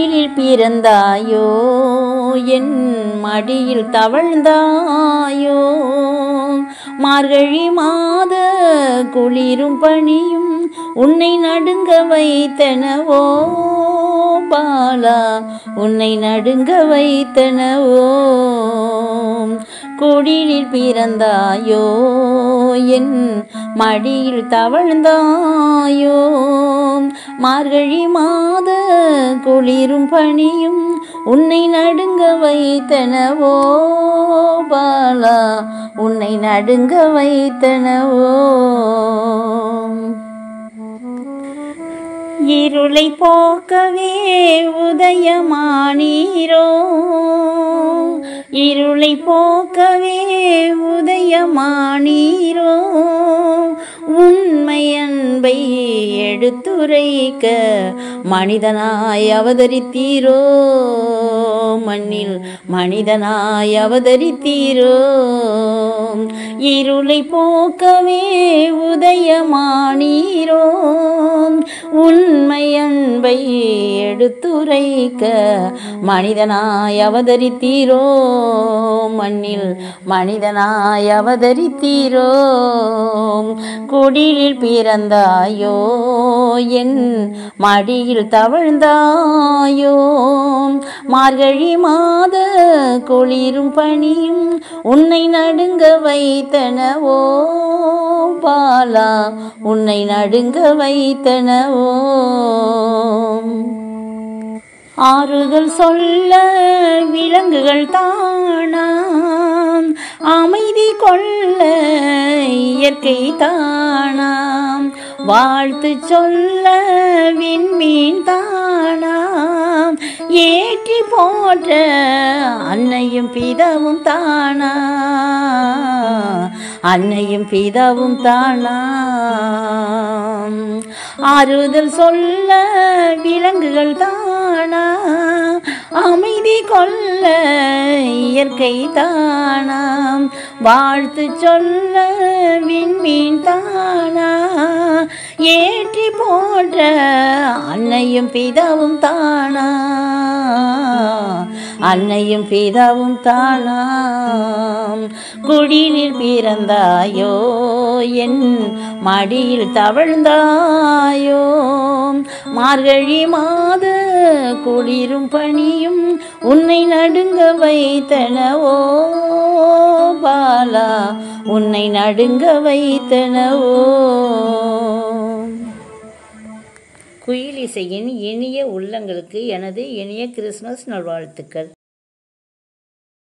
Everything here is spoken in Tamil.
குடிலில் பிறந்தாயோ என் மடியில் தவழ்ந்தாயோ மார்கழி மாத குளிரும் பனியும் உன்னை நடுங்க வைத்தனவோ பாலா உன்னை நடுங்க வைத்தனவோ குடிலில் பிறந்தாயோ என் மடியில் தவழ்ந்தாயோ மார்கழி மாத குளிரும் பனியும் உன்னை நடுங்க வைத்தனவோ பாலா உன்னை நடுங்க வைத்தனவோ இருளை போக்கவே உதயமானீரோ இருளை போக்கவே உதயமானீரோ உண்மை அன்பை எடுத்துரைக்க மனிதனாய் அவதரித்தீரோ மண்ணில் மனிதனாய் அவதரித்தீரோ இருளை போக்கவே உதயமானீரோ உண்மை அன்பை எடுத்துரைக்க மனிதனாய் அவதரித்தீரோ மண்ணில் மனிதனாய் அவதரித்தீரோ குடிலில் பிறந்தாயோ என் மடியில் தவழ்ந்தாயோ மார்கழி மாத குளிரும் பனியும் உன்னை நடுங்க வைத்தனவோ பாலா உன்னை நடுங்க வைத்தனவோ ஆறுதல் சொல்ல விலங்குகள் தானாம் அமைதி கொள்ள இயற்கை தானாம் வாழ்த்து சொல்ல விண்மீன் தானாம் ஏற்றி போற்ற அன்னையும் பிதாவும் தானா அன்னையும் பிதாவும் தானாம் ஆறுதல் சொல்ல விலங்குகள் தானா அமைதி கொள்ள இயற்கை தானாம் வாழ்த்து சொல்ல விண்மீன் தானா ஏற்றி போன்ற அன்னையும் பிதாவும் தானா அன்னையும் பிதாவும் தானாம் குடிலில் பிறந்தாயோ என் மடியில் தவழ்ந்தாயோ மார்கழி மாத குளிரும் பனியும் உன்னை நடுங்க வைத்தனவோ பாலா உன்னை நடுங்க வைத்தனவோ குயிலிசையின் இனிய உள்ளங்களுக்கு எனது இனிய கிறிஸ்மஸ் நல்வாழ்த்துக்கள்